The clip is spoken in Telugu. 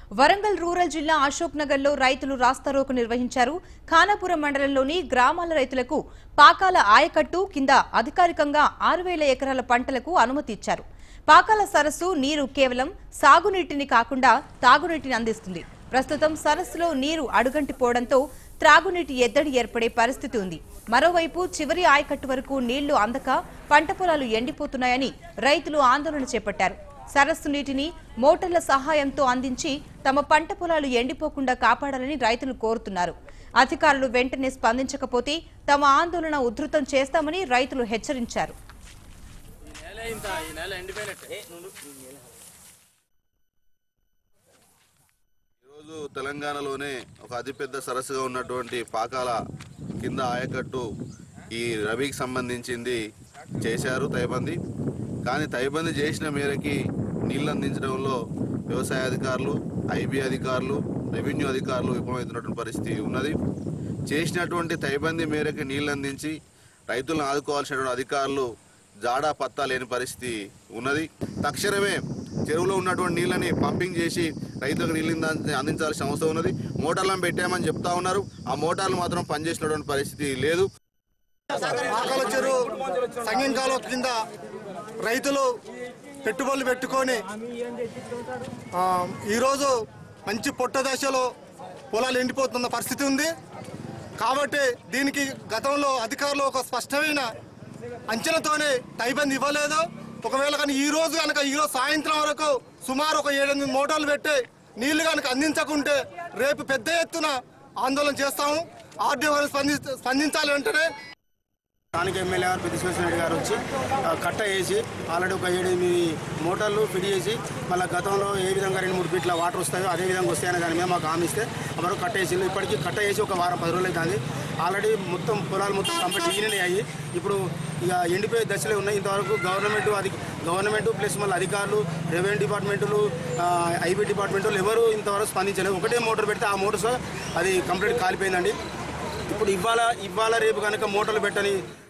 వరంగల్ రూరల్ జిల్లా అశోక్ నగర్ లో రైతులు రాస్తారోకు నిర్వహించారు ఖానాపురం మండలంలోని గ్రామాల రైతులకు పాకాల ఆయకట్టు కింద అధికారికంగా ఆరు వేల ఎకరాల పంటలకు అనుమతి ఇచ్చారు పాకాల సరస్సు నీరు కేవలం సాగునీటిని కాకుండా తాగునీటిని అందిస్తుంది ప్రస్తుతం సరస్సులో నీరు అడుగంటిపోవడంతో త్రాగునీటి ఎద్దడి ఏర్పడే పరిస్థితి ఉంది మరోవైపు చివరి ఆయకట్టు వరకు నీళ్లు అందక పంట పొలాలు ఎండిపోతున్నాయని రైతులు ఆందోళన చేపట్టారు సరస్సు నీటిని మోటార్ల సహాయంతో అందించి తమ పంట పొలాలు ఎండిపోకుండా కాపాడాలని రైతులు కోరుతున్నారు అధికారులు వెంటనే స్పందించకపోతే తమ ఆందోళన ఉధృతం చేస్తామని రైతులు హెచ్చరించారు ఈరోజు తెలంగాణలోనే ఒక అతిపెద్ద సరస్సుగా ఉన్నటువంటి పాకాల కింద ఆయకట్టు ఈ రబీకి సంబంధించింది చేశారు తైబంది కానీ తైబంది చేసిన మేరకి నీళ్ళు అందించడంలో వ్యవసాయ అధికారులు ఐబీ అధికారులు రెవెన్యూ అధికారులు విఫలమవుతున్నటువంటి పరిస్థితి ఉన్నది చేసినటువంటి తైబంది మేరకు నీళ్ళు అందించి రైతులను ఆదుకోవాల్సినటువంటి అధికారులు జాడా పత్తా లేని పరిస్థితి ఉన్నది తక్షణమే చెరువులో ఉన్నటువంటి నీళ్ళని పంపింగ్ చేసి రైతులకు నీళ్ళు అంద- అందించాల్సిన అవసరం ఉన్నది మోటార్లను పెట్టామని చెప్తా ఉన్నారు ఆ మోటార్లు మాత్రం పనిచేసినటువంటి పరిస్థితి లేదు ఆకల చెరువు సంగం కాలువ కింద రైతులు పెట్టుబడులు పెట్టుకొని ఆ, ఈరోజు మంచి పొట్ట దశలో పొలాలు ఎండిపోతున్న పరిస్థితి ఉంది కాబట్టి దీనికి గతంలో అధికారులు ఒక స్పష్టమైన అంచనాతోనే టైబంద్ ఇవ్వలేదు ఒకవేళ కానీ ఈ రోజు కనుక ఈ రోజు సాయంత్రం వరకు సుమారు ఒక ఏడెనిమిది మోటార్లు పెట్టి నీళ్లు కనుక అందించకుంటే రేపు పెద్ద ఎత్తున ఆందోళన చేస్తాము ఆర్డీఓ గారు స్పంది స్పందించాలి వెంటనే స్థానిక ఎమ్మెల్యే గారు పెద్ద రెడ్డి గారు వచ్చి ఆ, కట్ట వేసి ఆల్రెడీ ఒక ఏడెనిమిది మోటార్లు ఫిట్ చేసి మళ్ళీ గతంలో ఏ విధంగా రెండు మూడు ఫీట్ల వాటర్ వస్తాయో అదే విధంగా వస్తాయనే దాని మీద మాకు హామీ ఇస్తే మరో కట్ట వేసి ఇప్పటికీ కట్ట వేసి ఒక వారం పది రోజులు అవుతుంది ఆల్రెడీ మొత్తం పొలాలు మొత్తం కంప్లీట్ ఈయననే అయ్యి ఇప్పుడు ఇక ఎండిపోయే దశలో ఉన్నాయి ఇంతవరకు గవర్నమెంట్ అది గవర్నమెంట్ ప్లస్ మళ్ళీ అధికారులు రెవెన్యూ డిపార్ట్మెంట్లు ఐబీ డిపార్ట్మెంట్లు ఎవరు ఇంతవరకు స్పందించలేదు ఒకటే మోటార్ పెడితే ఆ మోటార్ అది కంప్లీట్ కాలిపోయిందండి ఇప్పుడు ఇవాళ ఇవాళ రేపు కనుక మోటార్లు పెట్టని